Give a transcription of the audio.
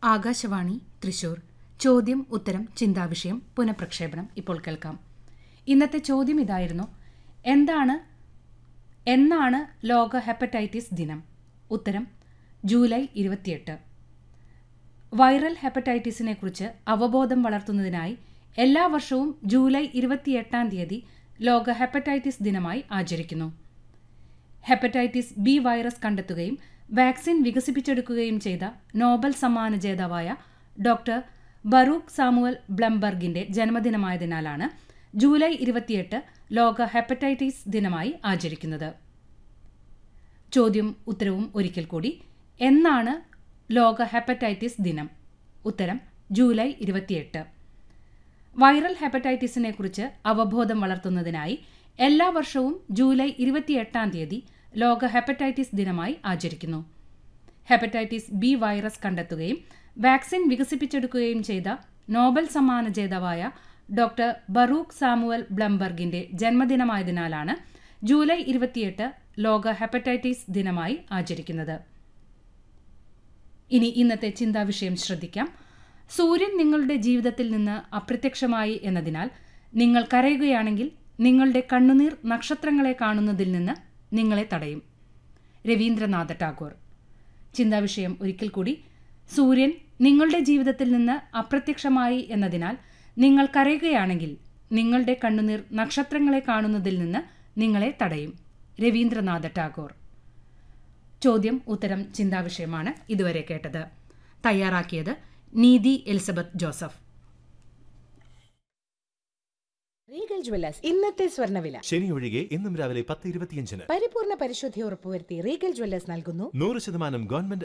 ആകാശവാണി തൃശൂർ ചോദ്യം ഉത്തരം ചിന്താവിഷയം പുനഃപ്രക്ഷേപണം ഇപ്പോൾ കേൾക്കാം ഇന്നത്തെ ചോദ്യം ഇതായിരുന്നു എന്താണ് എന്നാണ് ലോക ഹെപ്പറ്റൈറ്റിസ് ദിനം ഉത്തരം ജൂലൈ ഇരുപത്തിയെട്ട് വൈറൽ ഹെപ്പറ്റൈറ്റിസിനെ കുറിച്ച് അവബോധം വളർത്തുന്നതിനായി എല്ലാ വർഷവും ജൂലൈ ഇരുപത്തിയെട്ടാം തീയതി ലോക ഹെപ്പറ്റൈറ്റിസ് ദിനമായി ആചരിക്കുന്നു ഹെപ്പറ്റൈറ്റിസ് ബി വൈറസ് കണ്ടെത്തുകയും വാക്സിൻ വികസിപ്പിച്ചെടുക്കുകയും ചെയ്ത നോബൽ സമ്മാന ജേതാവായ ഡോക്ടർ ബറൂഖ് സാമുവൽ ബ്ലംബർഗിന്റെ ജന്മദിനമായതിനാലാണ് ജൂലൈ ഇരുപത്തിയെട്ട് ലോക ഹെപ്പറ്റൈറ്റിസ് ദിനമായി ആചരിക്കുന്നത് ചോദ്യം ഉത്തരവും ഒരിക്കൽ കൂടി എന്നാണ് ലോക ഹെപ്പറ്റൈറ്റിസ് ദിനം ഉത്തരം ജൂലൈ ഇരുപത്തിയെട്ട് വൈറൽ ഹെപ്പറ്റൈറ്റിസിനെ കുറിച്ച് അവബോധം വളർത്തുന്നതിനായി എല്ലാ വർഷവും ജൂലൈ ഇരുപത്തിയെട്ടാം തീയതി ലോക ഹെപ്പറ്റൈറ്റിസ് ദിനമായി ആചരിക്കുന്നു ഹെപ്പറ്റൈറ്റിസ് ബി വൈറസ് കണ്ടെത്തുകയും വാക്സിൻ വികസിപ്പിച്ചെടുക്കുകയും ചെയ്ത നോബൽ സമ്മാന ജേതാവായ ഡോക്ടർ ബറൂഖ് സാമുവൽ ബ്ലംബർഗിന്റെ ജന്മദിനമായതിനാലാണ് ജൂലൈ ഇരുപത്തിയെട്ട് ലോക ഹെപ്പറ്റൈറ്റിസ് ദിനമായി ആചരിക്കുന്നത് ഇനി ഇന്നത്തെ ചിന്താവിഷയം ശ്രദ്ധിക്കാം സൂര്യൻ നിങ്ങളുടെ ജീവിതത്തിൽ നിന്ന് അപ്രത്യക്ഷമായി എന്നതിനാൽ നിങ്ങൾ കരയുകയാണെങ്കിൽ നിങ്ങളുടെ കണ്ണുനീർ നക്ഷത്രങ്ങളെ കാണുന്നതിൽ നിന്ന് നിങ്ങളെ തടയും രവീന്ദ്രനാഥ ടാഗോർ ചിന്താവിഷയം ഒരിക്കൽ കൂടി സൂര്യൻ നിങ്ങളുടെ ജീവിതത്തിൽ നിന്ന് അപ്രത്യക്ഷമായി എന്നതിനാൽ നിങ്ങൾ കരയുകയാണെങ്കിൽ നിങ്ങളുടെ കണ്ണുനീർ നക്ഷത്രങ്ങളെ കാണുന്നതിൽ നിന്ന് നിങ്ങളെ തടയും രവീന്ദ്രനാഥ ടാഗോർ ചോദ്യം ഉത്തരം ചിന്താവിഷയമാണ് ഇതുവരെ കേട്ടത് തയ്യാറാക്കിയത് നീതി എലിസബത്ത് ജോസഫ് റീഗൽ ജ്വല്ലേഴ്സ് ഇന്നത്തെ സ്വർണ്ണവില ശനി ഒഴികെ ഇന്നും രാവിലെ പത്ത് ഇരുപത്തിയഞ്ചിന് പരിപൂർണ പരിശുദ്ധി ഉറപ്പുവരുത്തി റീഗൽ ജ്വല്ലേഴ്സ് നൽകുന്നു നൂറ് ശതമാനം ഗവൺമെന്റ്